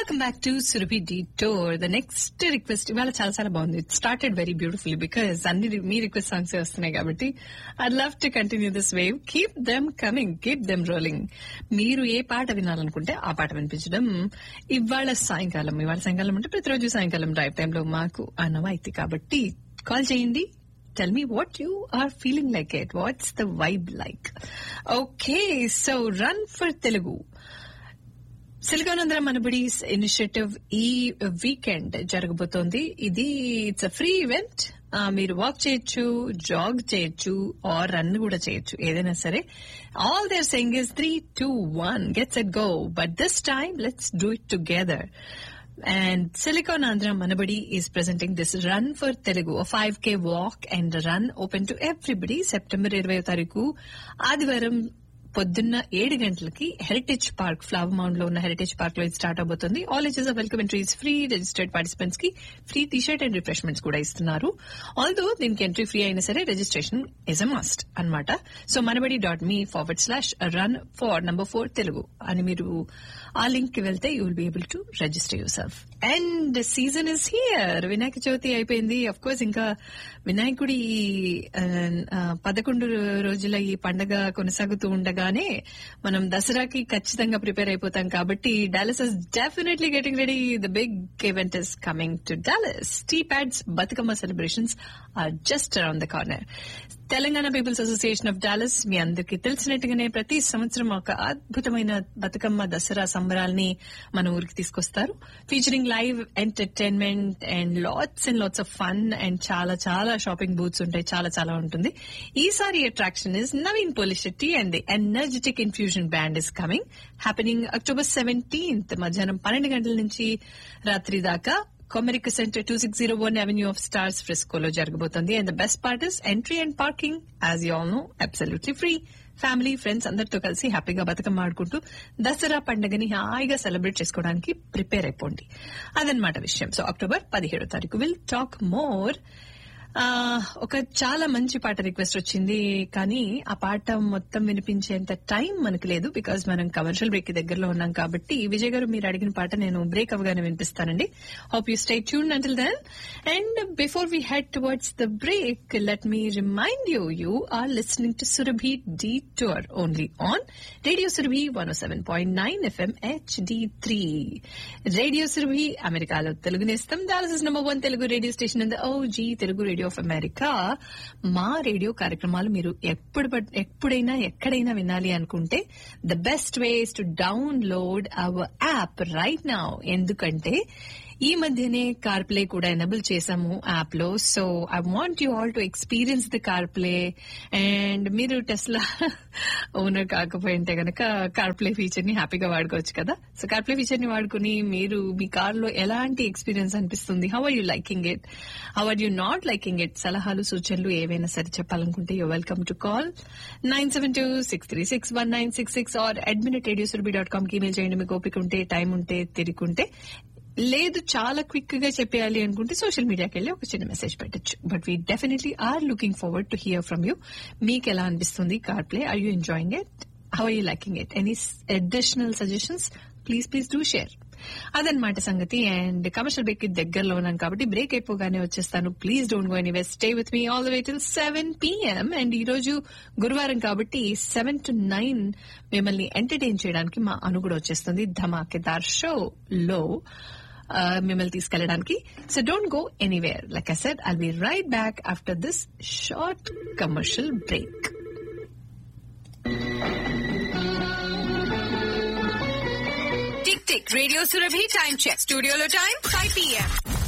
Welcome back to Surabhi detour the next request ఇవాళ చాలా చాలా బాగుంది it started very beautifully because అన్ని రి- మీ రిక్వెస్ట్ సాంగ్స్ వస్తున్నాయి కాబట్టి I love to continue this wave keep them coming keep them rolling మీరు ఏ పాట వినాలనుకుంటే ఆ పాట వినిపించడం ఇవాళ సాయంకాలం ఇవాళ సాయంకాలం అంటే ప్రతిరోజు సాయంకాలం డ్రైవ్ టైంలో మాకు అనవాయితీ కాబట్టి కాల్ చేయండి tell me what you are feeling like it. What's the vibe like? Okay, so run for Telugu. SiliconAndhra Manabadi's initiative ఈ వీకెండ్ జరగబోతోంది ఇది ఇట్స్ అ ఫ్రీ ఈవెంట్ మీరు వాక్ చేయొచ్చు జాగ్ చేయొచ్చు ఆర్ రన్ కూడా చేయొచ్చు ఏదైనా సరే all they're saying is three two one get set go but this time let's do it together And Silicon Andhra Manabadi is presenting this Run for Telugu, a 5K walk and run open to everybody. September 20 తారీఖు ఆదివారం పొద్దున్న ఏడు గంటలకి heritage park flower mound లో ఉన్న heritage park లో ఇది start అవబోతుంది all ages of welcome entries free registered participants కి free T shirt and refreshments కూడా ఇస్తున్నారు ఆల్దో దీనికి ఎంట్రీ ఫ్రీ అయినా సరే రిజిస్ట్రేషన్ ఇస్ అ మస్ట్ అన్నమాట so Manabadi dot me forward slash run for number four Telugu అని మీరు ఆ లింక్ కి వెళ్తే you will be able to register yourself and season is here Vinayaka Chavithi అయిపోయింది అఫ్ కోర్స్ ఇంకా వినాయకుడి ఈ, ఆ, ఆ, పదకొండు రోజుల ఈ పండగ కొనసాగుతూ ఉండగానే మనం దసరాకి ఖచ్చితంగా ప్రిపేర్ అయిపోతాం కాబట్టి Dallas is definitely getting ready the big event is coming to Dallas T PAD's Bathukamma celebrations are just around the corner Telangana people's association of Dallas మీ అందరికీ తెలిసినట్టుగానే ప్రతి సంవత్సరం ఒక అద్భుతమైన బతుకమ్మ దసరా సంబరాల్ని మన ఊరికి తీసుకొస్తారు featuring live entertainment and lots and lots of fun and చాలా చాలా షాపింగ్ బూత్స్ ఉంటాయి చాలా చాలా ఉంటుంది ఈసారి attraction is Naveen Polishetty and the energetic Infusion band is coming happening October seventeenth మధ్యాహ్నం పన్నెండు గంటల నుంచి రాత్రి దాకా Comerica center two six zero one avenue of stars ఫ్రిస్కోలో జరగబోతోంది and the best part is entry and parking as you all know absolutely free family friends అందరితో కలిసి హ్యాపీగా బతుకమ్మ ఆడుకుంటూ దసరా పండుగని హాయిగా సెలబ్రేట్ చేసుకోవడానికి ప్రిపేర్ అయిపోండి అదనమాట విషయం సో అక్టోబర్ పదిహేడో తారీఖు విల్ టాక్ మోర్ ఒక చాలా మంచి పాట రిక్వెస్ట్ వచ్చింది కానీ ఆ పాట మొత్తం వినిపించేంత టైం మనకు లేదు బికాజ్ మనం కమర్షియల్ బ్రేక్ దగ్గరలో ఉన్నాం కాబట్టి విజయ్ గారు మీరు అడిగిన పాట నేను బ్రేక్ అవగానే వినిపిస్తానండి hope you stay tune until then and before we head towards the break let me remind you you are listening to Surabhi detour only on radio Surabhi one seven point nine FM HD three radio Surabhi అమెరికాలో తెలుగు నేస్తం Dallas number one Telugu radio station in the OG Telugu radio of America మా రేడియో కార్యక్రమాలు మీరు ఎప్పుడు పట్- ఎప్పుడైనా ఎక్కడైనా వినాలి అనుకుంటే the best ways to download our app right now ఎందుకంటే ఈ మధ్యనే కార్ ప్లే కూడా ఎనబుల్ చేశాము యాప్ లో so I want you all to experience the CarPlay and మీరు టెస్లా ఓనర్ కాకపోయింటే గనక కార్ ప్లే ఫీచర్ ని హ్యాపీగా వాడుకోవచ్చు కదా సో కార్ ప్లే ఫీచర్ ని వాడుకుని మీరు మీ కార్ లో ఎలాంటి ఎక్స్పీరియన్స్ అనిపిస్తుంది how are you liking it how are you not liking it సలహాలు సూచనలు ఏవైనా సరే చెప్పాలనుకుంటే you welcome to call nine seven two six three six one nine six six are అడ్మినిట్ రేడియోసుర్బి dot com కి ఈమెయిల్ చేయండి మీకు ఓపిక ఉంటే టైం ఉంటే తిరుగుంటే లేదు చాలా క్విక్ గా చెప్పేయాలి అనుకుంటే సోషల్ మీడియాకి వెళ్ళి ఒక చిన్న మెసేజ్ పెట్టచ్చు but we definitely are looking forward to hear from you మీకు ఎలా అనిపిస్తుంది CarPlay are you enjoying it how are you liking it any additional suggestions please please do share అదనమాట సంగతి అండ్ కమర్షియల్ బ్రేక్ దగ్గరలో ఉన్నాను కాబట్టి break అయిపోగానే వచ్చేస్తాను please don't go anyway stay with me all the way till seven PM and ఈ రోజు గురువారం కాబట్టి సెవెన్ టు నైన్ మిమ్మల్ని ఎంటర్టైన్ చేయడానికి మా అను కూడా వచ్చేస్తుంది ధమాకేదార్ షో లో మిమ్మల్ని తీసుకెళ్ళడానికి so don't go anywhere like I said I'll be right back after this short commercial break tick tick radio Surabhi time check స్టూడియోలో టైం ఫైవ్ పిఎం